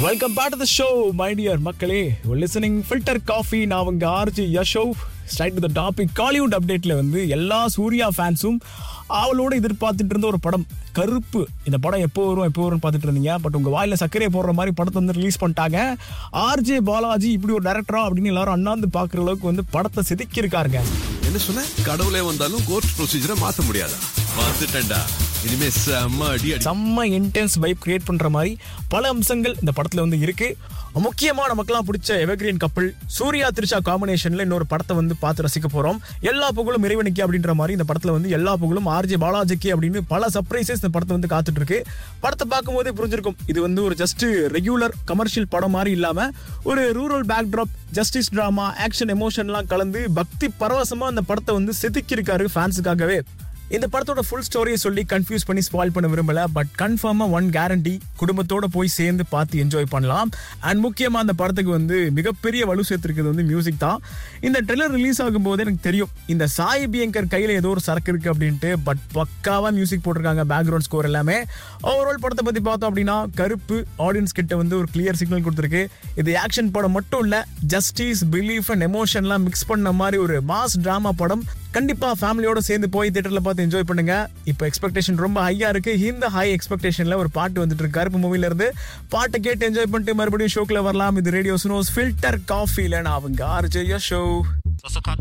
welcome back to the show my dear மக்களே listening filter coffee நான் உங்க RJ Yasho straight to the topic Kollywood அப்டேட்ல வந்து எல்லா சூர்யா ஃபேன்ஸும் அவளோட எதிர்பார்த்துட்டு இருந்த ஒரு படம் கருப்பு இந்த படம் எப்போ வரும் எப்போ வரும்னு பார்த்துட்டு இருந்தீங்க பட் உங்க வாயில சர்க்கரையை போடுற மாதிரி படத்தை வந்து ரிலீஸ் பண்ணிட்டாங்க ஆர்ஜே பாலாஜி இப்படி ஒரு டேரக்டரா அப்படின்னு எல்லாரும் அண்ணாந்து பார்க்குற அளவுக்கு வந்து படத்தை செதுக்கி இருக்காருங்க என்ன சொன்ன கடவுளே வந்தாலும் கோர்ட் ப்ரொசீஜரை மாத்த முடியாதா வந்துட்டேன்டா இனிமே செம்ம அடி அடி செம்ம இன்டென்ஸ் வைப் கிரியேட் பண்ற மாதிரி பல அம்சங்கள் இந்த படத்துல வந்து இருக்கு முக்கியமா நமக்கெல்லாம் பிடிச்ச எவர்கிரீன் கப்பல் சூர்யா திரிஷா காம்பினேஷன்ல இன்னொரு படத்தை வந்து பார்த்து ரசிக்க போறோம் எல்லா புகழும் இறைவனுக்கு அப்படின்ற மாதிரி இந்த படத்துல வந்து எல்லா புகழும் ஆர்ஜே பாலாஜிக்கு அப்படின்னு பல சர்ப்ரைசஸ் இந்த படத்தை வந்து காத்துட்டு இருக்கு படத்தை பார்க்கும்போதே புரிஞ்சிருக்கும் இது வந்து ஒரு ஜஸ்ட் ரெகுலர் கமர்ஷியல் படம் மாதிரி இல்லாம ஒரு rural backdrop justice drama action எமோஷன்லாம் கலந்து பக்தி பரவசமா அந்த படத்தை வந்து செதுக்கி இருக்காரு ஃபேன்ஸுக்காகவே இந்த படத்தோட ஃபுல் ஸ்டோரியை சொல்லி கன்ஃபியூஸ் பண்ணி ஸ்பாயில் பண்ண விரும்பல பட் கன்ஃபார்மா ஒன் கேரண்டி குடும்பத்தோட போய் சேர்ந்து பார்த்து என்ஜாய் பண்ணலாம் அண்ட் முக்கியமா அந்த படத்துக்கு வந்து மிகப்பெரிய வலு சேர்த்திருக்கிறது வந்து மியூசிக் தான் இந்த ட்ரெய்லர் ரிலீஸ் ஆகும்போது எனக்கு தெரியும் இந்த சாய் பியங்கர் கையில ஏதோ ஒரு சரக்கு இருக்கு அப்படின்ட்டு பட் பக்காவா மியூசிக் போட்டிருக்காங்க பேக்ரவுண்ட் ஸ்கோர் எல்லாமே ஓவரால் படத்தை பத்தி பார்த்தோம் அப்படின்னா கருப்பு ஆடியன்ஸ் கிட்ட வந்து ஒரு கிளியர் சிக்னல் கொடுத்துருக்கு இது ஆக்ஷன் படம் மட்டும் இல்ல ஜஸ்டிஸ் பிலீஃப் அண்ட் எமோஷன்லாம் மிக்ஸ் பண்ண மாதிரி ஒரு மாஸ் டிராமா படம் கண்டிப்பா ஃபேமிலியோட சேர்ந்து போய் தியேட்டர்ல பார்த்து என்ஜாய் பண்ணுங்க இப்போ எக்ஸ்பெக்டேஷன் ரொம்ப ஹையா இருக்கு இந்த ஹை எக்ஸ்பெக்டேஷன்ல ஒரு பாட்டு வந்துட்டு இருக்கு கருப்பு மூவில இருந்து பாட்டை கேட்டு என்ஜாய் பண்ணிட்டு மறுபடியும் ஷோக்குள்ள வரலாம் இது ரேடியோ சுனோஸ் ஃபில்டர் காஃபில நான் அவங்க ஆர்ஜே ஷோ